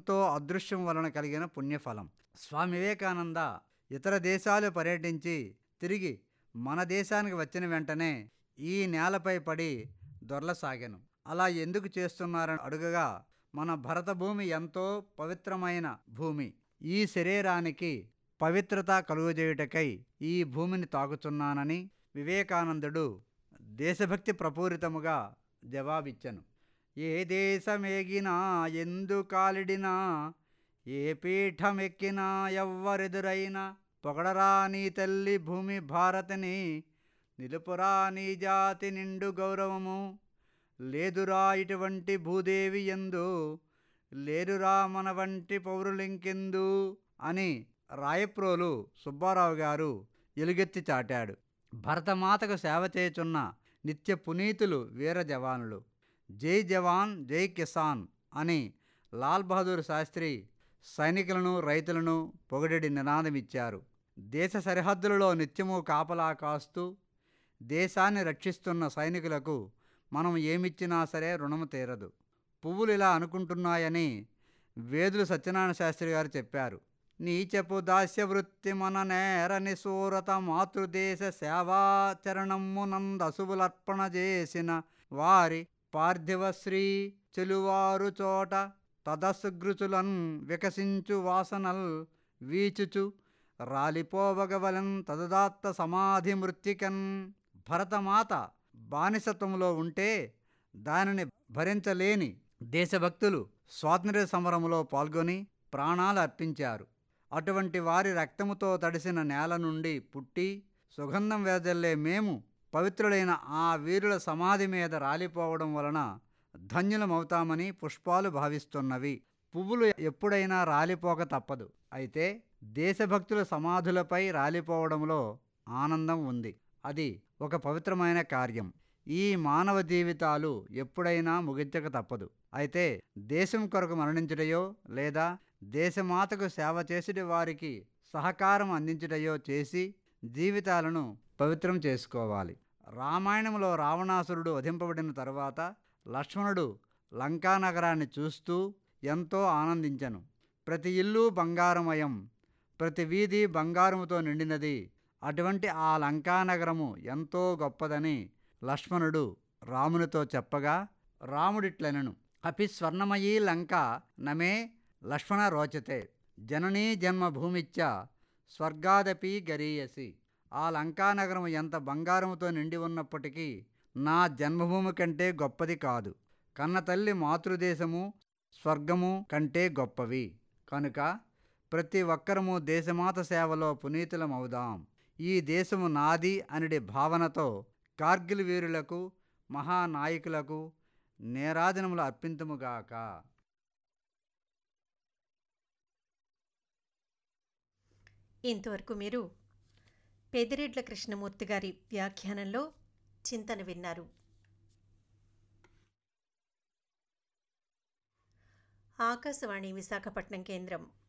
ఎంతో అదృశ్యం వలన కలిగిన పుణ్యఫలం స్వామి వివేకానంద ఇతర దేశాలు పర్యటించి తిరిగి మన దేశానికి వచ్చిన వెంటనే ఈ నేలపై పడి దొర్లసాగాను అలా ఎందుకు చేస్తున్నారని అడుగగా మన భరత భూమి ఎంతో పవిత్రమైన భూమి ఈ శరీరానికి పవిత్రత కలుగజేయుటకై ఈ భూమిని తాకుతున్నానని వివేకానందుడు దేశభక్తి ప్రపూరితముగా జవాబిచ్చను ఏ దేశమేగినా ఎందు కాలిడినా ఏ పీఠమెక్కినా ఎవ్వరెదురైనా పొగడరా నీ తల్లి భూమి భారతిని నిలుపురా నీ జాతి నిండు గౌరవము లేదురా ఇటువంటి భూదేవి ఎందు లేరురా మన వంటి పౌరులింకెందు అని రాయప్రోలు సుబ్బారావు గారు ఎలుగెత్తి చాటాడు భరతమాతకు సేవ చేయుచున్న నిత్య పునీతులు వీర జవానులు జై జవాన్ జై కిసాన్ అని లాల్ బహదూర్ శాస్త్రి సైనికులను రైతులను పొగడెడి నినాదమిచ్చారు దేశ సరిహద్దులలో నిత్యము కాపలా కాస్తూ దేశాన్ని రక్షిస్తున్న సైనికులకు మనం ఏమిచ్చినా సరే రుణము తీరదు పువ్వులు ఇలా అనుకుంటున్నాయని వేదులు సత్యనారాయణ శాస్త్రి గారు చెప్పారు నీచపు దాస్య వృత్తి మన నేరని సూరత మాతృదేశ సేవాచరణమునందసువులర్పణ చేసిన వారి పార్థివశ్రీ చెలువారు చోట తదసుగృచులన్ వికసించు వాసనల్ వీచుచు రాలిపోవగవలన్ తదుదాత్త సమాధి మృత్తికన్ భరతమాత బానిసత్వంలో ఉంటే దానిని భరించలేని దేశభక్తులు స్వాతంత్ర్య సమరంలో పాల్గొని ప్రాణాలు అర్పించారు అటువంటి వారి రక్తముతో తడిసిన నేల నుండి పుట్టి సుగంధం వెదజల్లే మేము పవిత్రులైన ఆ వీరుల సమాధి మీద రాలిపోవడం వలన ధన్యులమవుతామని పుష్పాలు భావిస్తున్నవి పువ్వులు ఎప్పుడైనా రాలిపోక తప్పదు అయితే దేశభక్తుల సమాధులపై రాలిపోవడంలో ఆనందం ఉంది అది ఒక పవిత్రమైన కార్యం ఈ మానవ జీవితాలు ఎప్పుడైనా ముగించక తప్పదు అయితే దేశం కొరకు మరణించుటయో లేదా దేశమాతకు సేవ చేసేటి వారికి సహకారం అందించుటయో చేసి జీవితాలను పవిత్రం చేసుకోవాలి రామాయణంలో రావణాసురుడు వధింపబడిన తరువాత లక్ష్మణుడు లంకా నగరాన్ని చూస్తూ ఎంతో ఆనందించను ప్రతి ఇల్లు బంగారమయం ప్రతి వీధి బంగారముతో నిండినది అటువంటి ఆ లంకా నగరము ఎంతో గొప్పదని లక్ష్మణుడు రామునితో చెప్పగా రాముడిట్లనను అపి స్వర్ణమయీ లంక నమే లక్ష్మణ రోచతే జననీ జన్మభూమిచ్చ స్వర్గాదపి గరీయసి ఆ లంకా నగరం ఎంత బంగారముతో నిండి ఉన్నప్పటికీ నా జన్మభూమి కంటే గొప్పది కాదు కన్న తల్లి మాతృదేశము స్వర్గము కంటే గొప్పవి కనుక ప్రతి ఒక్కరము దేశమాత సేవలో పునీతులమవుదాం ఈ దేశము నాది అనిడి భావనతో కార్గిల్ వీరులకు మహానాయకులకు నేరాజనములు అర్పింతుముగాక ఇంతవరకు మీరు పెదిరెడ్ల కృష్ణమూర్తి గారి వ్యాఖ్యానంలో చింతన విన్నారు ఆకాశవాణి విశాఖపట్నం కేంద్రం